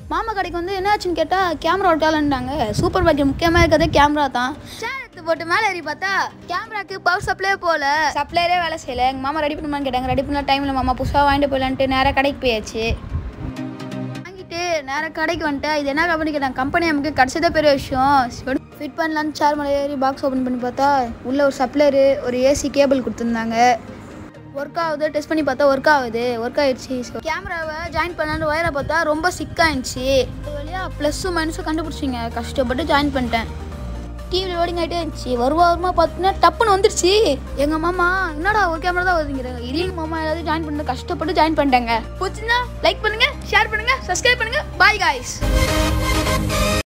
மாமா கடைக்கு வந்து என்னாச்சுன்னு கேட்டால் கேமரா ஒட்டாலன்ட்டாங்க சூப்பர் மார்க்கெட் முக்கியமாக இருக்கிறதே கேமரா தான் சேர் எடுத்து போட்டு மேலே ஏறி பார்த்தா கேமராக்கு பவர் சப்ளை போல சப்ளையரே வேலை செய்யல எங்கள் மாமா ரெடி பண்ணுமான்னு கேட்டாங்க ரெடி பண்ண டைமில் மாமா புதுசாக வாங்கிட்டு போயிடலான்ட்டு நேராக கடைக்கு போயாச்சு வாங்கிட்டு நேராக கடைக்கு வந்துட்டேன் இது என்ன கம்பெனி கேட்டாங்க கம்பெனி நமக்கு கிடச்சதே பெரிய விஷயம் ஃபிட் பண்ணலான்னு சேர் மேலே ஏறி பாக்ஸ் ஓப்பன் பண்ணி பார்த்தா உள்ள ஒரு சப்ளையரு ஒரு ஏசி கேபிள் கொடுத்துருந்தாங்க ஒர்க் ஆகுது டெஸ்ட் பண்ணி பார்த்தா ஒர்க் ஆகுது ஒர்க் ஆயிடுச்சு ஸோ கேமராவை ஜாயின் பண்ணலான்னு ஒயரை பார்த்தா ரொம்ப சிக்காயிடுச்சு ஒரு வழியாக ப்ளஸ்ஸும் மைனஸும் கண்டுபிடிச்சிங்க கஷ்டப்பட்டு ஜாயின் பண்ணிட்டேன் டிவியில் லோடிங் ஆகிட்டே இருந்துச்சு வருவா வருமா பார்த்தீங்கன்னா டப்புன்னு வந்துருச்சு எங்கள் மாமா என்னடா ஒரு கேமரா தான் வருதுங்கிறாங்க இல்லைங்க மாமா ஏதாவது ஜாயின் பண்ண கஷ்டப்பட்டு ஜாயின் பண்ணிட்டாங்க பிடிச்சிருந்தா லைக் பண்ணுங்கள் ஷேர் பண்ணுங்கள் சப்ஸ்கிரைப் பண்ணுங்கள் பாய் காய்ஸ்